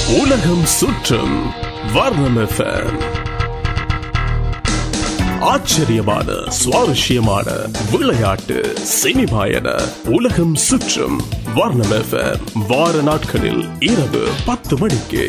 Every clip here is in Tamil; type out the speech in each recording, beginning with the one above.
உலகம் சுற்றும் வர்ணம் FM. ஆச்சரியமான சுவாரஸ்யமான விளையாட்டு சினிமா என உலகம் சுற்றும் வர்ணம் FM. வார நாட்களில் இரவு பத்து மணிக்கு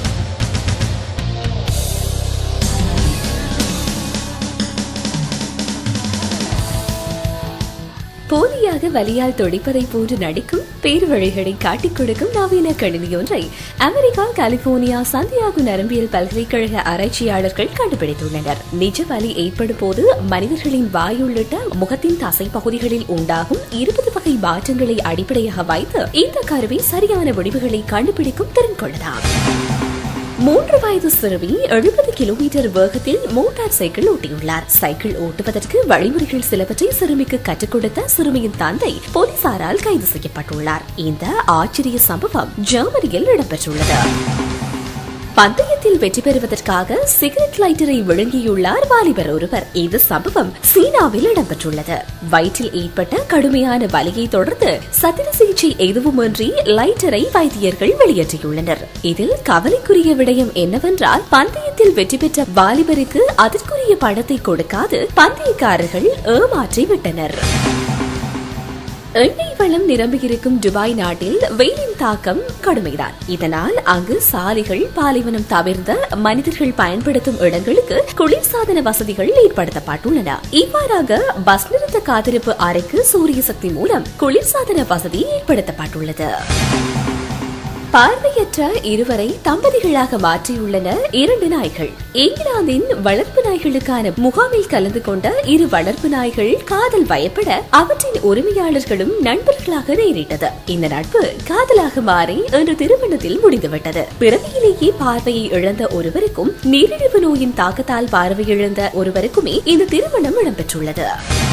போலியாக வலியால் துடிப்பதை போன்று நடிக்கும் பேர் வழிகளை காட்டிக் கொடுக்கும் நவீன கணினி ஒன்றை அமெரிக்கா கலிபோர்னியா சந்தியாகு நரம்பியல் பல்கலைக்கழக ஆராய்ச்சியாளர்கள் கண்டுபிடித்துள்ளனர் நிஜ வலி ஏற்படும் போது மனிதர்களின் வாய் உள்ளிட்ட முகத்தின் தசை பகுதிகளில் உண்டாகும் இருபது வகை மாற்றங்களை அடிப்படையாக வைத்து இந்த கருவி சரியான முடிவுகளை கண்டுபிடிக்கும் திறன் கொள்ளலாம் மூன்று வயது சிறுமி எழுபது கிலோமீட்டர் வேகத்தில் மோட்டார் சைக்கிள் ஓட்டியுள்ளார் சைக்கிள் ஓட்டுவதற்கு வழிமுறைகள் சிலவற்றை சிறுமிக்கு கற்றுக் கொடுத்த சிறுமியின் தந்தை போலீசாரால் கைது செய்யப்பட்டுள்ளார் இந்த ஆச்சரிய சம்பவம் ஜெர்மனியில் இடம்பெற்றுள்ளது பந்தயத்தில் வெற்றி பெறுவதற்காக சிகரெட் லைட்டரை விழுங்கியுள்ளார் வாலிபர் ஒருவர் இந்த சம்பவம் சீனாவில் இடம்பெற்றுள்ளது வயிற்றில் ஏற்பட்ட கடுமையான வலியை தொடர்ந்து சத்திர சிகிச்சை எதுவுமின்றி லைட்டரை வைத்தியர்கள் வெளியேற்றியுள்ளனர் இதில் கவலைக்குரிய விடயம் என்னவென்றால் பந்தயத்தில் வெற்றி பெற்ற வாலிபருக்கு அதற்குரிய பணத்தை கொடுக்காது பந்தயக்காரர்கள் ஏமாற்றி விட்டனர் எண்ணெய் வளம் நிரம்பியிருக்கும் துபாய் நாட்டில் வெயிலின் தாக்கம் கடுமைதான் இதனால் அங்கு சாலைகள் பாலைவனம் தவிர்ந்த மனிதர்கள் பயன்படுத்தும் இடங்களுக்கு குளிர்சாதன வசதிகள் ஏற்படுத்தப்பட்டுள்ளன இவ்வாறாக பஸ் நிறுத்த காத்திருப்பு அறைக்கு சூரிய சக்தி மூலம் குளிர்சாதன வசதி ஏற்படுத்தப்பட்டுள்ளது பார்வையற்ற இருவரை தம்பதிகளாக மாற்றியுள்ளன இரண்டு நாய்கள் இங்கிலாந்தின் வளர்ப்பு நாய்களுக்கான முகாமில் கலந்து கொண்ட இரு வளர்ப்பு நாய்கள் காதல் வயப்பட அவற்றின் உரிமையாளர்களும் நண்பர்களாக நேரிட்டது இந்த நட்பு காதலாக மாறி இன்று திருமணத்தில் முடிந்துவிட்டது பிறவியிலேயே பார்வையை இழந்த ஒருவருக்கும் நீரிழிவு நோயின் தாக்கத்தால் பார்வையிழந்த ஒருவருக்குமே இந்த திருமணம் இடம்பெற்றுள்ளது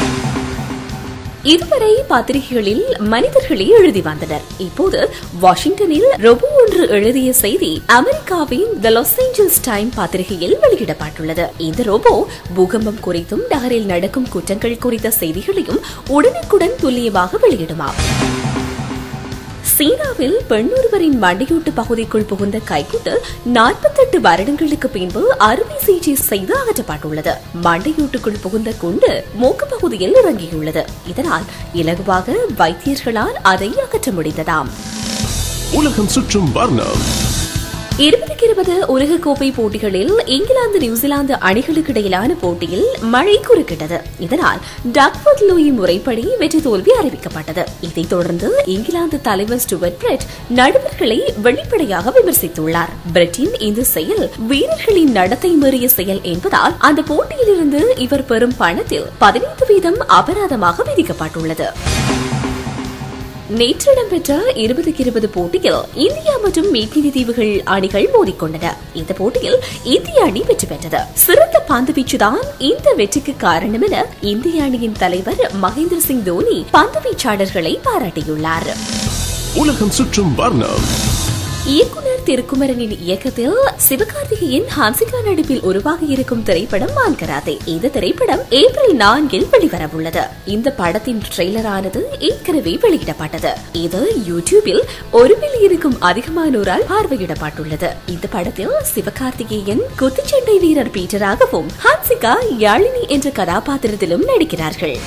இதுவரை பத்திரிகைகளில் மனிதர்களே எழுதி வந்தனர் இப்போது வாஷிங்டனில் ரொபோ ஒன்று எழுதிய செய்தி அமெரிக்காவின் த லாஸ் ஏஞ்சல்ஸ் டைம் பத்திரிகையில் வெளியிடப்பட்டுள்ளது இந்த ரோபோ பூகம்பம் குறித்தும் நகரில் நடக்கும் குற்றங்கள் குறித்த செய்திகளையும் உடனுக்குடன் துல்லியமாக வெளியிடுமாம் சீனாவில் பெண்ணொருவரின் மண்டையூட்டு பகுதிக்குள் புகுந்த கைக்குட்டு நாற்பத்தெட்டு வருடங்களுக்கு பின்பு அறுவை சிகிச்சை செய்து அகற்றப்பட்டுள்ளது மண்டையூட்டுக்குள் புகுந்த குண்டு மூக்கு பகுதியில் இறங்கியுள்ளது இதனால் இலகுவாக வைத்தியர்களால் அதை அகற்ற முடிந்ததாம் உலகம் சுற்றும் வர்ணம் இருபதுக்கு இருபது உலகக்கோப்பை போட்டிகளில் இங்கிலாந்து நியூசிலாந்து அணிகளுக்கு இடையிலான போட்டியில் மழை குறுக்கிட்டது இதனால் டக்வர்த் லூயி முறைப்படி வெற்றி தோல்வி அறிவிக்கப்பட்டது இதைத் தொடர்ந்து இங்கிலாந்து தலைவர் ஸ்டுவர்ட் பிரெட் நடுவர்களை வெளிப்படையாக விமர்சித்துள்ளார் பிரெட்டின் இந்த செயல் வீரர்களின் நடத்தை மீறிய செயல் என்பதால் அந்த போட்டியிலிருந்து இவர் பெறும் பணத்தில் பதினைந்து வீதம் அபராதமாக விதிக்கப்பட்டுள்ளது நேற்று இடம்பெற்ற இருபதுக்கு இருபது போட்டியில் இந்தியா மற்றும் மேற்கிந்திய தீவுகள் அணிகள் மோதிக்கொண்டன இந்த போட்டியில் இந்திய அணி வெற்றி பெற்றது சிறந்த பந்து வீச்சுதான் இந்த வெற்றிக்கு காரணம் என இந்திய அணியின் தலைவர் மகேந்திர சிங் தோனி பந்து வீச்சாளர்களை பாராட்டியுள்ளார் உலகம் சுற்றும் வர்ணம் இயக்குனர் திருக்குமரனின் இயக்கத்தில் சிவகார்த்திகேயன் ஹான்சிகா நடிப்பில் உருவாகி இருக்கும் திரைப்படம் மான்கராதே இந்த திரைப்படம் ஏப்ரல் நான்கில் வெளிவரவுள்ளது இந்த படத்தின் ட்ரெய்லரானது ஏற்கனவே வெளியிடப்பட்டது இது யூடியூபில் ஒரு மில்லியனுக்கும் அதிகமானோரால் பார்வையிடப்பட்டுள்ளது இந்த படத்தில் சிவகார்த்திகேயன் குத்துச்சண்டை வீரர் பீட்டராகவும் ஹான்சிகா யாழினி என்ற கதாபாத்திரத்திலும் நடிக்கிறார்கள்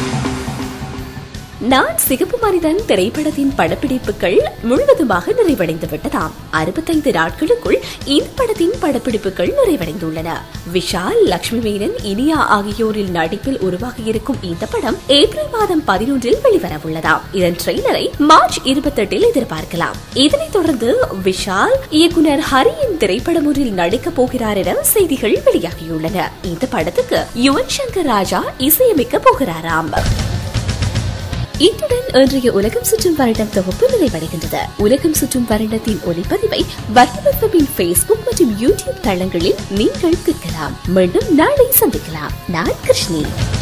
நான் சிகப்பு மனிதன் திரைப்படத்தின் படப்பிடிப்புகள் முழுவதுமாக நிறைவடைந்து விட்டதாம் அறுபத்தைந்து நாட்களுக்குள் இந்த படத்தின் படப்பிடிப்புகள் நிறைவடைந்துள்ளன விஷால் லட்சுமி மேனன் இனியா ஆகியோரில் நடிப்பில் உருவாகியிருக்கும் இந்த படம் ஏப்ரல் மாதம் பதினொன்றில் வெளிவரவுள்ளதாம் இதன் ட்ரெய்லரை மார்ச் இருபத்தெட்டில் எதிர்பார்க்கலாம் இதனைத் தொடர்ந்து விஷால் இயக்குனர் ஹரியின் திரைப்படம் ஒன்றில் நடிக்கப் போகிறார் என செய்திகள் வெளியாகியுள்ளன இந்த படத்துக்கு யுவன் சங்கர் ராஜா இசையமைக்க போகிறாராம் இத்துடன் இன்றைய உலகம் சுற்றும் வருடம் தொகுப்பு நிறைவடைகின்றது உலகம் சுற்றும் வருடத்தின் ஒளிப்பதிவை வர்த்தகத்தின் பேஸ்புக் மற்றும் யூடியூப் தளங்களில் நீங்கள் கேட்கலாம் மீண்டும் நாளை சந்திக்கலாம் நான் கிருஷ்ணி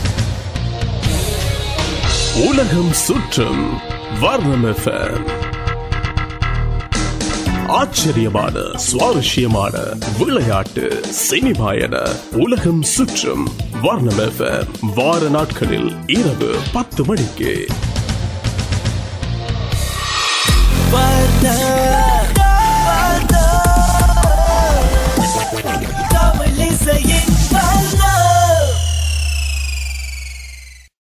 உலகம் சுற்றும் வர்ணம் FM. ஆச்சரியமான சுவாரஸ்யமான விளையாட்டு சினிமா என உலகம் சுற்றும் வர்ணம் FM. வார நாட்களில் இரவு பத்து மணிக்கு